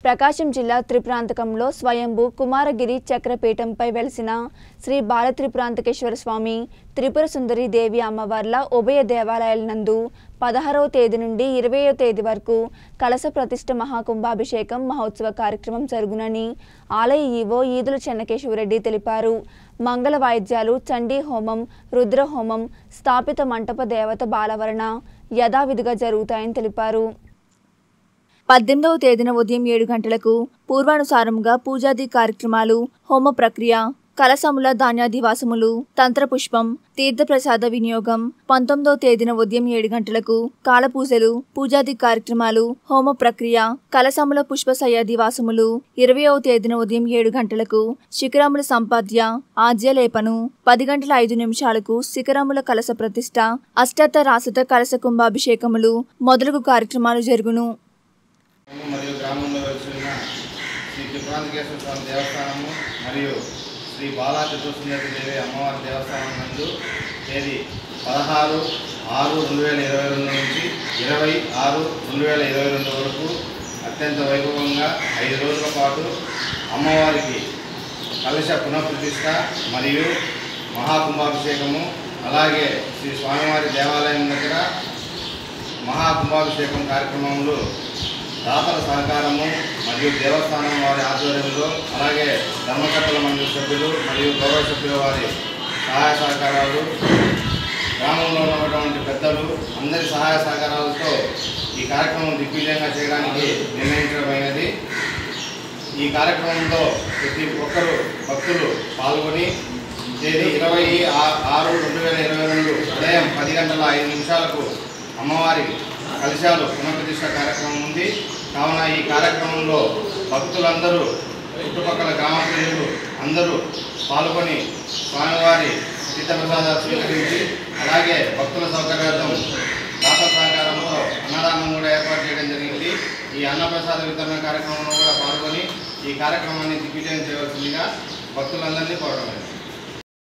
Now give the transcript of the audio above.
ప్రకాశం జిల్లా త్రిపురాంతకంలో స్వయంభూ కుమారగిరి చక్రపీఠంపై వెలిసిన శ్రీ బాలత్రిపురాంతకేశ్వర స్వామి త్రిపుర సుందరి దేవి అమ్మవార్ల ఉభయ దేవాలయాల నందు పదహారవ తేదీ నుండి ఇరవయో తేదీ వరకు కలశ ప్రతిష్ఠ మహాకుంభాభిషేకం మహోత్సవ కార్యక్రమం జరుగునని ఆలయ ఈవో ఈదుల చెన్నకేశ్వరరెడ్డి తెలిపారు మంగళ వాయిద్యాలు చండీ హోమం రుద్ర హోమం స్థాపిత మంటప దేవత బాలవరణ యథావిధిగా జరుగుతాయని తెలిపారు పద్దెనిమిదవ తేదీన ఉదయం ఏడు గంటలకు పూర్వానుసారంగా పూజాది కార్యక్రమాలు హోమ ప్రక్రియ కలసముల ధాన్యాదివాసములు తంత్రపుష్పం తీర్థప్రసాద వినియోగం పంతొమ్మిదవ తేదీన ఉదయం ఏడు గంటలకు కాలపూజలు పూజాది కార్యక్రమాలు హోమ ప్రక్రియ కలసముల పుష్పశయ్యాదివాసములు ఇరవయవ తేదీన ఉదయం ఏడు గంటలకు శిఖరముల సంపాద్య ఆజ్యలేపను పది గంటల ఐదు నిమిషాలకు శిఖరముల కలస ప్రతిష్ట అష్టత రాసత కలస కుంభాభిషేకములు మొదలగు కార్యక్రమాలు జరుగును మరియు గ్రామంలో వెలిసిన శ్రీ త్రిపురాంతకేశ్వర స్వామి దేవస్థానము మరియు శ్రీ బాలా త్రిపురసుందరి దేవి అమ్మవారి దేవస్థానం నందు తేదీ పదహారు ఆరు రెండు వేల ఇరవై రెండు నుంచి ఇరవై ఆరు రెండు వేల ఇరవై రెండు వరకు అత్యంత వైభవంగా ఐదు రోజుల పాటు అమ్మవారికి కలశ పునఃప్రతిష్ఠ మరియు మహాకుంభాభిషేకము అలాగే శ్రీ స్వామివారి దేవాలయం దగ్గర మహాకుంభాభిషేకం కార్యక్రమంలో దాతల సహకారము మరియు దేవస్థానం వారి ఆధ్వర్యంలో అలాగే ధర్మకర్తల మండలి సభ్యులు మరియు గౌరవ సభ్యుల వారి సహాయ సహకారాలు గ్రామంలో ఉన్నటువంటి పెద్దలు అందరి సహాయ సహకారాలతో ఈ కార్యక్రమం దిగ్విజయంగా చేయడానికి నిర్ణయించడమైనది ఈ కార్యక్రమంలో ప్రతి ఒక్కరూ భక్తులు పాల్గొని తేదీ ఇరవై ఆ- ఆరు రెండు వేల ఇరవై రెండు ఉదయం పది గంటల ఐదు నిమిషాలకు అమ్మవారి కలశాలు పునఃప్రతిష్ఠ కార్యక్రమం ఉంది కావున ఈ కార్యక్రమంలో భక్తులందరూ చుట్టుపక్కల గ్రామ ప్రజలు అందరూ పాల్గొని స్వామివారి తీర్థప్రసాదాలు స్వీకరించి అలాగే భక్తుల సౌకర్యార్థం దాత సహకారంతో అన్నదానం కూడా ఏర్పాటు చేయడం జరిగింది ఈ అన్నప్రసాద వితరణ కార్యక్రమంలో కూడా పాల్గొని ఈ కార్యక్రమాన్ని దిగ్విజయం చేయవలసిందిగా భక్తులందరినీ కోరడం